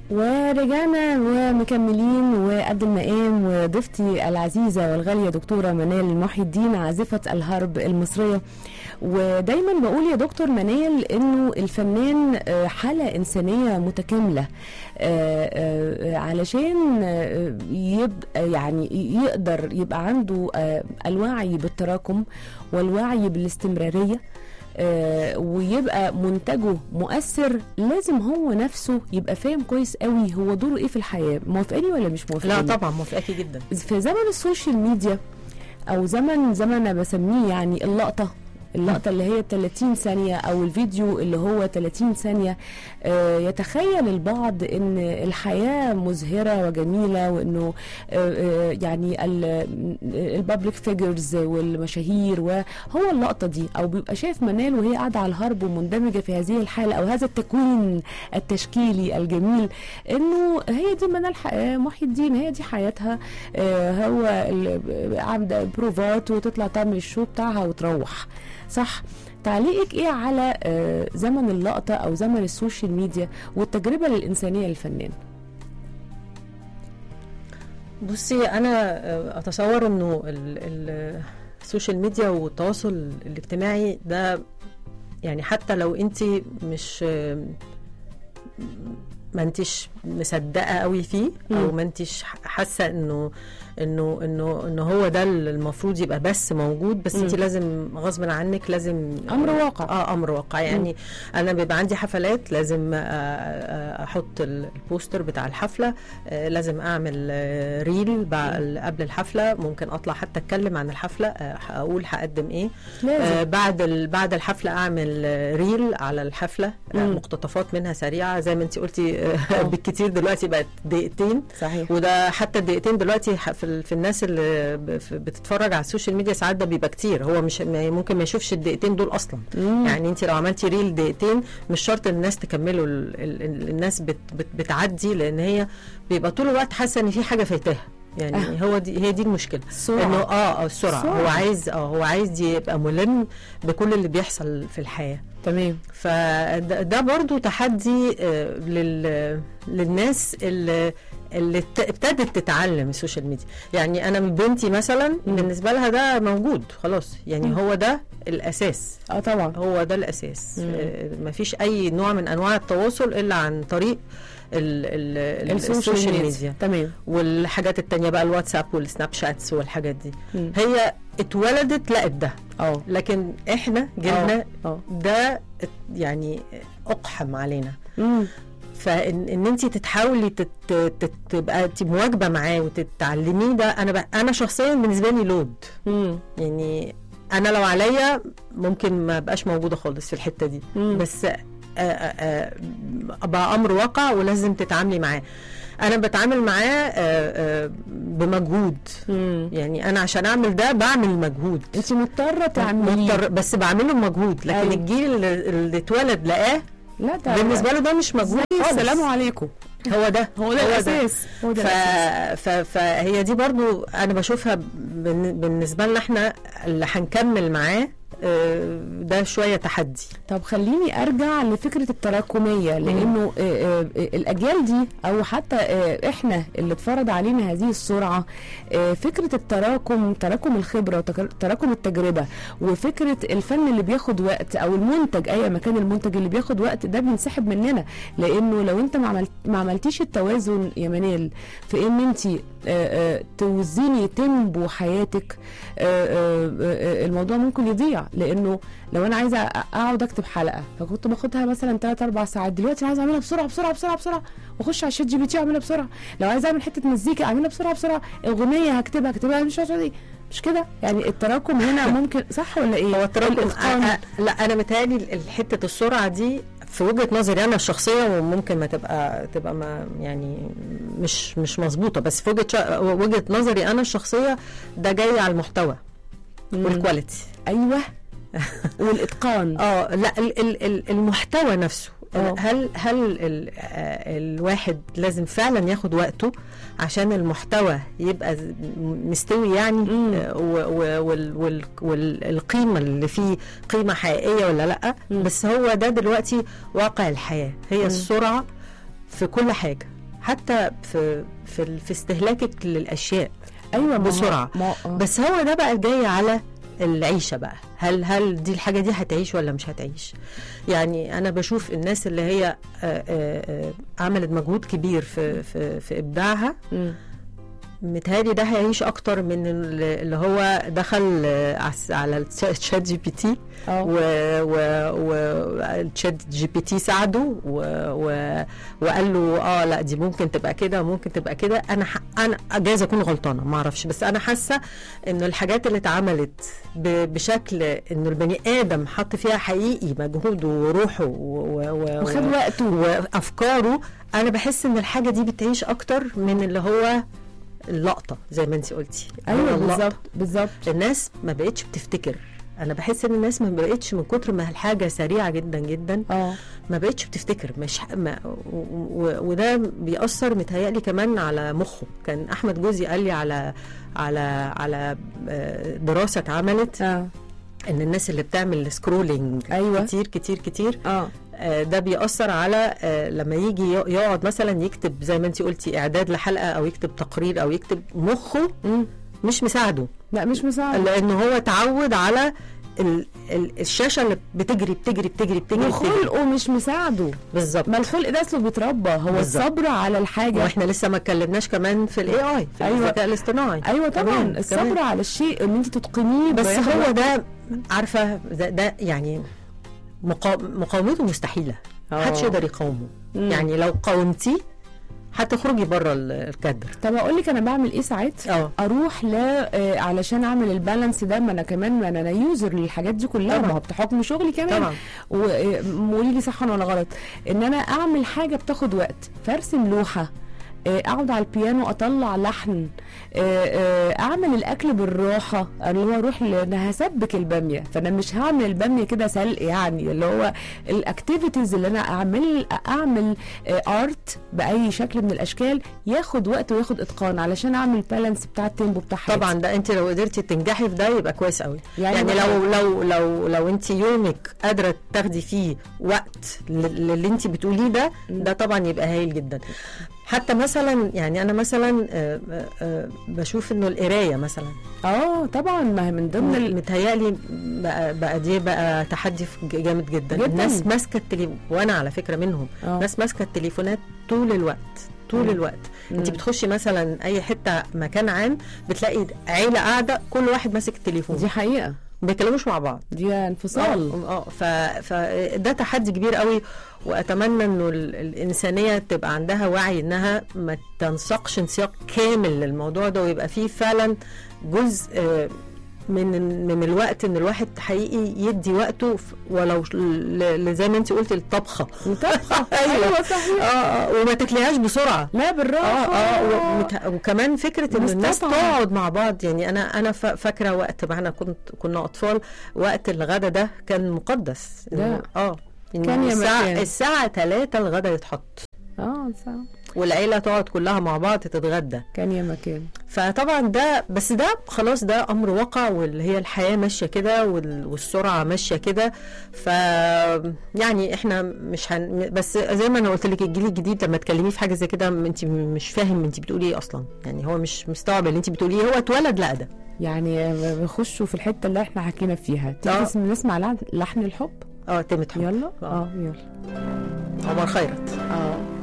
ورجعنا ومكملين وقد المقام وضيفتي العزيزة والغالية دكتورة منال محي الدين عازفة الهرب المصرية ودايما بقول يا دكتور منال انه الفنان آه، حالة انسانية متكاملة آه، آه، علشان آه، يبقى يعني يقدر يبقى عنده آه، الوعي بالتراكم والوعي بالاستمرارية آه، ويبقى منتجه مؤثر لازم هو نفسه يبقى فاهم كويس قوي هو دوره ايه في الحياه موافقاني ولا مش لا موافقاني طبعا موافقاكي جدا في زمن السوشيال ميديا او زمن زمن انا بسميه يعني اللقطه اللقطة اللي هي 30 ثانية أو الفيديو اللي هو 30 ثانية آه، يتخيل البعض أن الحياة مزهرة وجميلة وأنه آه، آه، يعني البابليك فيجرز والمشاهير وهو اللقطة دي أو بيبقى شايف منال وهي قاعدة على الهرب ومندمجة في هذه الحالة أو هذا التكوين التشكيلي الجميل أنه هي دي منال ح- آه، محي الدين هي دي حياتها آه، هو ال- عامله بروفات وتطلع تعمل الشو بتاعها وتروح صح تعليقك ايه على آه، زمن اللقطه او زمن السوشيال ميديا والتجربه الانسانيه للفنان بصي انا آه، اتصور انه ال- ال- السوشيال ميديا والتواصل الاجتماعي ده يعني حتى لو انت مش آه، ما انتش مصدقه قوي فيه او مم. ما انتش حاسه انه انه انه انه هو ده اللي المفروض يبقى بس موجود بس انت مم. لازم غصب عنك لازم أمر واقع. اه امر واقع يعني انا بيبقى عندي حفلات لازم آه، آه، احط البوستر بتاع الحفله آه، لازم اعمل آه، ريل بع- قبل الحفله ممكن اطلع حتى اتكلم عن الحفله آه، اقول هقدم ايه آه، لازم بعد ال- بعد الحفله اعمل آه، ريل على الحفله آه، مم. مقتطفات منها سريعه زي ما انت قلتي آه، آه. بالكتير دلوقتي بقت دقيقتين صحيح وده حتى الدقيقتين دلوقتي ح- في, ال- في الناس اللي ب- في- بتتفرج على السوشيال ميديا ساعات ده بيبقى كتير هو مش ما- ممكن ما يشوفش الدقيقتين دول اصلا مم. يعني انت لو عملتي ريل دقيقتين مش شرط الناس تكملوا ال ال ال الناس بت بت بتعدي لان هي بيبقى طول الوقت حاسه ان في حاجه فايتاها يعني آه. هو دي هي دي المشكله انه سرعه اه اه السرعه سرعة. هو عايز اه هو عايز يبقى ملم بكل اللي بيحصل في الحياه تمام فده ده برضو تحدي آه، لل للناس اللي اللي ات- ابتدت تتعلم السوشيال ميديا يعني انا بنتي مثلا مم. بالنسبه لها ده موجود خلاص يعني مم. هو ده الاساس اه طبعا هو ده الاساس مم. آه، مفيش اي نوع من انواع التواصل الا عن طريق ال ال ال السوشيال ميديا تمام والحاجات التانية بقى الواتساب والسناب شاتس والحاجات دي مم. هي اتولدت لقت ده اه لكن احنا جيلنا اه ده يعني اقحم علينا مم. فان ان انت تتحاولي تت تت تبقى انت مواكبه معاه وتتعلميه ده انا ب... انا شخصيا بالنسبه لي لود مم. يعني انا لو عليا ممكن ما بقاش موجوده خالص في الحته دي مم. بس آه، آه، آه، بقى امر واقع ولازم تتعاملي معاه انا بتعامل معاه آه، آه، بمجهود مم. يعني انا عشان اعمل ده بعمل مجهود انت مضطره تعمليه مضطر بس بعمله بمجهود لكن أيوة. الجيل اللي اللي اتولد لقاه لا ده بالنسبه له ده مش مجهود زي خالص. السلام عليكم هو ده هو ده الاساس هو ده ف... الاساس ف... فهي دي برضو انا بشوفها بالن- بالنسبه لنا احنا اللي هنكمل معاه آه، ده شويه تحدي طب خليني ارجع لفكره التراكميه لانه آه، آه، آه، الاجيال دي او حتى آه، احنا اللي اتفرض علينا هذه السرعه آه، فكره التراكم تراكم الخبره وتراكم التجربه وفكره الفن اللي بياخد وقت او المنتج اي مكان المنتج اللي بياخد وقت ده بينسحب مننا لانه لو انت ما عملت ما عملتيش التوازن يا منال في ان انت توزني تنبو حياتك آه، آه، آه، الموضوع ممكن يضيع لانه لو انا عايزه اقعد اكتب حلقه فكنت باخدها مثلا 3 4 ساعات دلوقتي انا عايزه اعملها بسرعه بسرعه بسرعه بسرعه واخش على الشات جي بي تي واعملها بسرعه لو عايزه اعمل حته مزيكا اعملها بسرعه بسرعه اغنيه هكتبها هكتبها مش عارفه ايه مش كده يعني التراكم هنا ممكن صح ولا ايه هو التراكم الإتقان. أ- أ- لا انا متهيألي حته السرعه دي في وجهه نظري انا الشخصيه وممكن ما تبقى تبقى ما يعني مش مش مظبوطه بس في وجهه شا- وجهه نظري انا الشخصيه ده جاي على المحتوى مم. والكواليتي ايوه والاتقان اه لا ال- ال- ال- المحتوى نفسه آه. هل هل ال- آه، الواحد لازم فعلا ياخد وقته عشان المحتوى يبقى ز- مستوي يعني مم. آه، و- و- وال- وال- والقيمه اللي فيه قيمه حقيقيه ولا لا مم. بس هو ده دلوقتي واقع الحياه هي مم. السرعه في كل حاجه حتى في في, ال- في استهلاكك للاشياء ايوه ما هو- بسرعة. ما آه. بس هو ده بقى جاي على العيشه بقى هل هل دي الحاجه دي هتعيش ولا مش هتعيش يعني انا بشوف الناس اللي هي آه، آه، آه، عملت مجهود كبير في في في ابداعها مم. متهيألي ده هيعيش اكتر من ال- اللي هو دخل آه، عس- على الشات جي بي تي اه والشات جي بي تي ساعده و و وقال له اه لا دي ممكن تبقى كده وممكن تبقى كده انا ح... انا جايز اكون غلطانه ما اعرفش بس انا حاسه انه الحاجات اللي اتعملت ب... بشكل انه البني ادم حط فيها حقيقي مجهوده وروحه و... و... و... وخد وقته وافكاره انا بحس ان الحاجه دي بتعيش اكتر من اللي هو اللقطه زي ما انت قلتي ايوه اللقطة. بالظبط بالظبط الناس ما بقتش بتفتكر انا بحس ان الناس ما بقتش من كتر ما الحاجه سريعه جدا جدا اه ما بقتش بتفتكر مش ما و- و- وده بيأثر متهيألي كمان على مخه كان احمد جوزي قال لي على على على آه، دراسه اتعملت اه ان الناس اللي بتعمل سكرولينج أيوة. كتير كتير كتير اه آه، ده بيأثر على آه، لما يجي ي- يقعد مثلا يكتب زي ما انت قلتي اعداد لحلقه او يكتب تقرير او يكتب مخه مم. مش مساعده لا مش مساعد لان هو اتعود على ال ال الشاشه اللي بتجري بتجري بتجري بتجري, بتجري. وخلقه مش مساعده بالظبط ما الخلق ده اصله بيتربى هو بالظبط. الصبر على الحاجه واحنا لسه ما اتكلمناش كمان في الاي اي في أيوة. الذكاء الاصطناعي ايوه طبعا كمان- الصبر كمان. على الشيء ان انت تتقنيه بس بياخد هو وقت. ده عارفه ده, ده يعني مقا- مقاومته مستحيله آه. محدش يقدر يقاومه مم. يعني لو قاومتيه هتخرجي بره ال- الكادر طب اقول لك انا بعمل ايه ساعات اه اروح ل آه، علشان اعمل البالانس ده ما انا كمان ما انا يوزر للحاجات دي كلها طبعا. ما هو بحكم شغلي كمان طبعا وقولي لي صح ولا غلط ان انا اعمل حاجه بتاخد وقت فارسم لوحه آه، اقعد على البيانو اطلع لحن آه، آه، اعمل الاكل بالراحه اللي هو اروح ل- انا هسبك الباميه فانا مش هعمل الباميه كده سلق يعني اللي هو الاكتيفيتيز اللي انا اعمل اعمل ارت باي شكل من الاشكال ياخد وقت وياخد اتقان علشان اعمل بالانس بتاع التيمبو بتاع حياتي. طبعا ده انت لو قدرتي تنجحي في ده يبقى كويس قوي يعني يعني, يعني مثلاً- لو لو لو لو انت يومك قادره تاخدي فيه وقت لل- للي انت بتقوليه ده ده طبعا يبقى هايل جدا حتى مثلا يعني انا مثلا آه، آه، آه، بشوف انه القرايه مثلا اه طبعا ما هي من ضمن ال... متهيألي بقى, بقى دي بقى تحدي ف- جامد جدا, جداً. الناس ماسكه التليفون وانا على فكره منهم آه. ناس ماسكه التليفونات طول الوقت طول مم. الوقت انت مم. بتخشي مثلا اي حته مكان عام بتلاقي عيله قاعده كل واحد ماسك التليفون دي حقيقه ما بيتكلموش مع بعض دي انفصال اه اه ف... فده تحدي كبير قوي واتمنى انه ال- الانسانيه تبقى عندها وعي انها ما تنسقش انسياق كامل للموضوع ده ويبقى فيه فعلا جزء آه، من من الوقت ان الواحد حقيقي يدي وقته ف- ولو ش- ل- ل- زي ما انت قلتي الطبخه وطبخه أيوة. ايوه صحيح اه اه وما تاكليهاش بسرعه لا اه بالراحه اه ومت- وكمان فكره ان الناس مستطعم. تقعد مع بعض يعني انا انا فا- فاكره وقت ما احنا كنت كنا اطفال وقت الغدا ده كان مقدس إنه- لا. اه إنه كان يا الساعه مكان. الساعه 3 الغدا يتحط اه صح والعيله تقعد كلها مع بعض تتغدى كان يا مكان فطبعا ده بس ده خلاص ده امر واقع واللي هي الحياه ماشيه كده وال- والسرعه ماشيه كده ف يعني احنا مش هن بس زي ما انا قلت لك الجيل الجديد لما تكلميه في حاجه زي كده انت مش فاهم انت بتقولي ايه اصلا يعني هو مش مستوعب اللي انت بتقوليه هو اتولد لا ده يعني بيخشوا في الحته اللي احنا حكينا فيها آه. تيجي نسمع- نسمع لحن- لحن الحب اه تامت حب يلا آه. اه يلا عمر خيرت اه